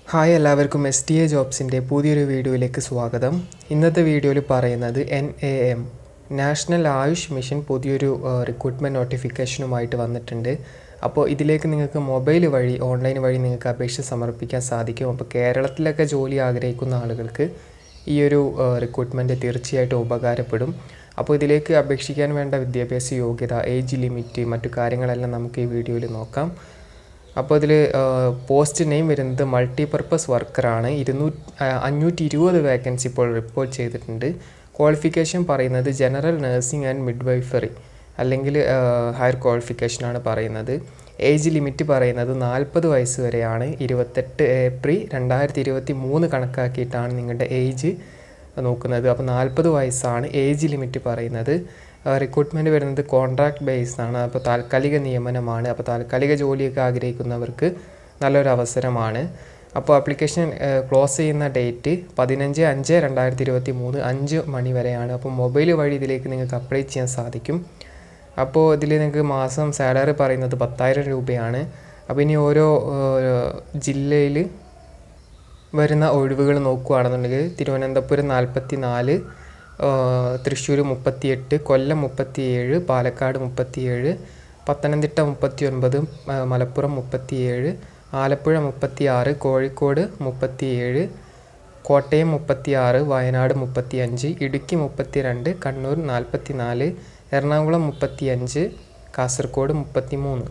hi എല്ലാവർക്കും S T A ജോബ്സിൻ്റെ പുതിയൊരു വീഡിയോയിലേക്ക് സ്വാഗതം ഇന്നത്തെ വീഡിയോയിൽ പറയുന്നത് N A M national Ayush mission പുതിയൊരു റിക്രൂട്ട്മെൻറ്റ് നോട്ടിഫിക്കേഷനുമായിട്ട് വന്നിട്ടുണ്ട് അപ്പോൾ ഇതിലേക്ക് നിങ്ങൾക്ക് മൊബൈൽ വഴി ഓൺലൈൻ വഴി നിങ്ങൾക്ക് അപേക്ഷ സമർപ്പിക്കാൻ സാധിക്കും അപ്പോൾ കേരളത്തിലൊക്കെ ജോലി ആഗ്രഹിക്കുന്ന ആളുകൾക്ക് ഈ ഒരു റിക്രൂട്ട്മെൻറ്റ് തീർച്ചയായിട്ടും ഉപകാരപ്പെടും അപ്പോൾ ഇതിലേക്ക് അപേക്ഷിക്കാൻ വേണ്ട വിദ്യാഭ്യാസ യോഗ്യത ഏജ് ലിമിറ്റ് മറ്റു കാര്യങ്ങളെല്ലാം നമുക്ക് ഈ വീഡിയോയിൽ നോക്കാം അപ്പോൾ ഇതിൽ പോസ്റ്റ് നെയിം വരുന്നത് മൾട്ടിപർപ്പസ് വർക്കറാണ് ഇരുന്നൂറ്റി അഞ്ഞൂറ്റി ഇരുപത് വേക്കൻസി ഇപ്പോൾ റിപ്പോർട്ട് ചെയ്തിട്ടുണ്ട് ക്വാളിഫിക്കേഷൻ പറയുന്നത് ജനറൽ നഴ്സിംഗ് ആൻഡ് മിഡ്വൈഫറി അല്ലെങ്കിൽ ഹയർ ക്വാളിഫിക്കേഷനാണ് പറയുന്നത് ഏജ് ലിമിറ്റ് പറയുന്നത് നാൽപ്പത് വയസ്സ് വരെയാണ് ഇരുപത്തെട്ട് ഏപ്രിൽ രണ്ടായിരത്തി ഇരുപത്തി മൂന്ന് കണക്കാക്കിയിട്ടാണ് നിങ്ങളുടെ ഏജ് നോക്കുന്നത് അപ്പോൾ നാൽപ്പത് വയസ്സാണ് ഏജ് ലിമിറ്റ് പറയുന്നത് റിക്രൂട്ട്മെൻറ്റ് വരുന്നത് കോൺട്രാക്ട് ബേസ്ഡ് ആണ് അപ്പോൾ താൽക്കാലിക നിയമനമാണ് അപ്പോൾ താൽക്കാലിക ജോലിയൊക്കെ ആഗ്രഹിക്കുന്നവർക്ക് നല്ലൊരു അവസരമാണ് അപ്പോൾ ആപ്ലിക്കേഷൻ ക്ലോസ് ചെയ്യുന്ന ഡേറ്റ് പതിനഞ്ച് അഞ്ച് രണ്ടായിരത്തി ഇരുപത്തി മൂന്ന് അഞ്ച് മണി വരെയാണ് അപ്പോൾ മൊബൈൽ വഴി ഇതിലേക്ക് നിങ്ങൾക്ക് അപ്ലൈ ചെയ്യാൻ സാധിക്കും അപ്പോൾ ഇതിൽ നിങ്ങൾക്ക് മാസം സാലറി പറയുന്നത് പത്തായിരം രൂപയാണ് അപ്പോൾ ഇനി ഓരോ ജില്ലയിൽ വരുന്ന ഒഴിവുകൾ നോക്കുകയാണെന്നുണ്ടെങ്കിൽ തിരുവനന്തപുരം നാൽപ്പത്തി നാല് തൃശ്ശൂർ മുപ്പത്തിയെട്ട് കൊല്ലം മുപ്പത്തിയേഴ് പാലക്കാട് മുപ്പത്തിയേഴ് പത്തനംതിട്ട മുപ്പത്തി ഒൻപത് മലപ്പുറം മുപ്പത്തിയേഴ് ആലപ്പുഴ മുപ്പത്തി ആറ് കോഴിക്കോട് മുപ്പത്തിയേഴ് കോട്ടയം മുപ്പത്തി ആറ് വയനാട് മുപ്പത്തി അഞ്ച് ഇടുക്കി മുപ്പത്തി രണ്ട് കണ്ണൂർ നാൽപ്പത്തി നാല് എറണാകുളം മുപ്പത്തി അഞ്ച് കാസർഗോഡ് മുപ്പത്തി മൂന്ന്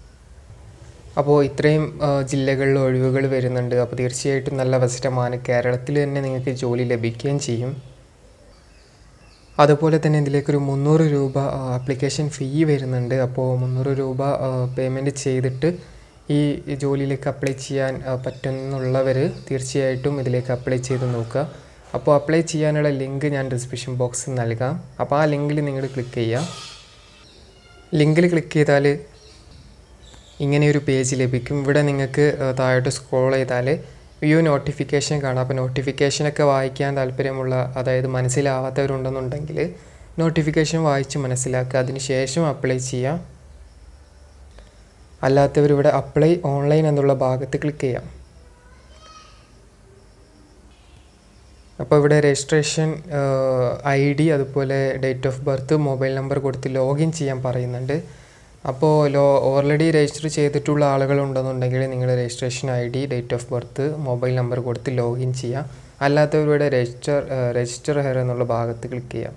അപ്പോൾ ഇത്രയും ജില്ലകളിൽ ഒഴിവുകൾ വരുന്നുണ്ട് അപ്പോൾ തീർച്ചയായിട്ടും നല്ല അവസരമാണ് കേരളത്തിൽ തന്നെ നിങ്ങൾക്ക് ജോലി ലഭിക്കുകയും ചെയ്യും അതുപോലെ തന്നെ ഇതിലേക്കൊരു മുന്നൂറ് രൂപ ആപ്ലിക്കേഷൻ ഫീ വരുന്നുണ്ട് അപ്പോൾ മുന്നൂറ് രൂപ പേയ്മെൻറ്റ് ചെയ്തിട്ട് ഈ ജോലിയിലേക്ക് അപ്ലൈ ചെയ്യാൻ പറ്റുന്നുള്ളവർ തീർച്ചയായിട്ടും ഇതിലേക്ക് അപ്ലൈ ചെയ്ത് നോക്കുക അപ്പോൾ അപ്ലൈ ചെയ്യാനുള്ള ലിങ്ക് ഞാൻ ഡിസ്ക്രിപ്ഷൻ ബോക്സിൽ നൽകാം അപ്പോൾ ആ ലിങ്കിൽ നിങ്ങൾ ക്ലിക്ക് ചെയ്യുക ലിങ്കിൽ ക്ലിക്ക് ചെയ്താൽ ഇങ്ങനെയൊരു പേജ് ലഭിക്കും ഇവിടെ നിങ്ങൾക്ക് താഴോട്ട് സ്ക്രോൾ ചെയ്താൽ വ്യൂ നോട്ടിഫിക്കേഷൻ കാണാം അപ്പോൾ നോട്ടിഫിക്കേഷനൊക്കെ വായിക്കാൻ താല്പര്യമുള്ള അതായത് മനസ്സിലാവാത്തവരുണ്ടെന്നുണ്ടെങ്കിൽ നോട്ടിഫിക്കേഷൻ വായിച്ച് മനസ്സിലാക്കുക അതിന് ശേഷം അപ്ലൈ ചെയ്യാം അല്ലാത്തവർ ഇവിടെ അപ്ലൈ ഓൺലൈൻ എന്നുള്ള ഭാഗത്ത് ക്ലിക്ക് ചെയ്യാം അപ്പോൾ ഇവിടെ രജിസ്ട്രേഷൻ ഐ ഡി അതുപോലെ date of birth mobile number കൊടുത്ത് ലോഗിൻ ചെയ്യാൻ പറയുന്നുണ്ട് അപ്പോൾ ലോ ഓൾറെഡി രജിസ്റ്റർ ചെയ്തിട്ടുള്ള ആളുകളുണ്ടെന്നുണ്ടെങ്കിൽ നിങ്ങൾ registration I D date of birth mobile number കൊടുത്ത് ലോഗിൻ ചെയ്യാം അല്ലാത്തവരുടെ രജിസ്റ്റർ രജിസ്റ്റർ ഹെയർ എന്നുള്ള ഭാഗത്ത് ക്ലിക്ക് ചെയ്യാം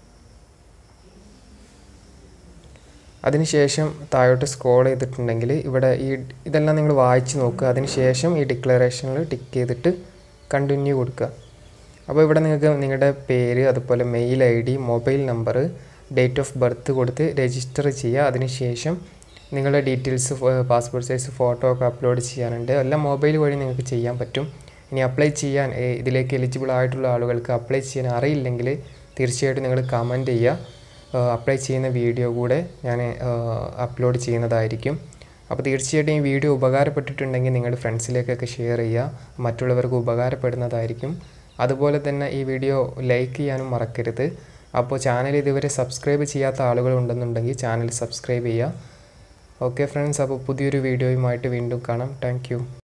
അതിനുശേഷം താഴോട്ട് സ്ക്രോൾ ചെയ്തിട്ടുണ്ടെങ്കിൽ ഇവിടെ ഈ ഇതെല്ലാം നിങ്ങൾ വായിച്ച് നോക്കുക അതിനുശേഷം ഈ ഡിക്ലറേഷനിൽ ടിക്ക് ചെയ്തിട്ട് കണ്ടിന്യൂ കൊടുക്കുക അപ്പോൾ ഇവിടെ നിങ്ങൾക്ക് നിങ്ങളുടെ പേര് അതുപോലെ mail I D mobile number date of birth കൊടുത്ത് രജിസ്റ്റർ ചെയ്യുക അതിനുശേഷം നിങ്ങളുടെ ഡീറ്റെയിൽസ് പാസ്പോർട്ട് സൈസ് ഫോട്ടോ ഒക്കെ അപ്ലോഡ് ചെയ്യാനുണ്ട് എല്ലാം മൊബൈൽ വഴി നിങ്ങൾക്ക് ചെയ്യാൻ പറ്റും ഇനി അപ്ലൈ ചെയ്യാൻ ഇതിലേക്ക് എലിജിബിൾ ആയിട്ടുള്ള ആളുകൾക്ക് അപ്ലൈ ചെയ്യാൻ അറിയില്ലെങ്കിൽ തീർച്ചയായിട്ടും നിങ്ങൾ കമൻറ്റ് ചെയ്യുക അപ്ലൈ ചെയ്യുന്ന വീഡിയോ കൂടെ ഞാൻ അപ്ലോഡ് ചെയ്യുന്നതായിരിക്കും അപ്പോൾ തീർച്ചയായിട്ടും ഈ വീഡിയോ ഉപകാരപ്പെട്ടിട്ടുണ്ടെങ്കിൽ നിങ്ങളുടെ ഫ്രണ്ട്സിലേക്കൊക്കെ ഷെയർ ചെയ്യുക മറ്റുള്ളവർക്ക് ഉപകാരപ്പെടുന്നതായിരിക്കും അതുപോലെ തന്നെ ഈ വീഡിയോ ലൈക്ക് ചെയ്യാനും മറക്കരുത് അപ്പോൾ ചാനൽ ഇതുവരെ സബ്സ്ക്രൈബ് ചെയ്യാത്ത ആളുകളുണ്ടെന്നുണ്ടെങ്കിൽ ചാനൽ സബ്സ്ക്രൈബ് ചെയ്യുക ഓക്കെ ഫ്രണ്ട്സ് അപ്പോൾ പുതിയൊരു വീഡിയോയുമായിട്ട് വീണ്ടും കാണാം താങ്ക്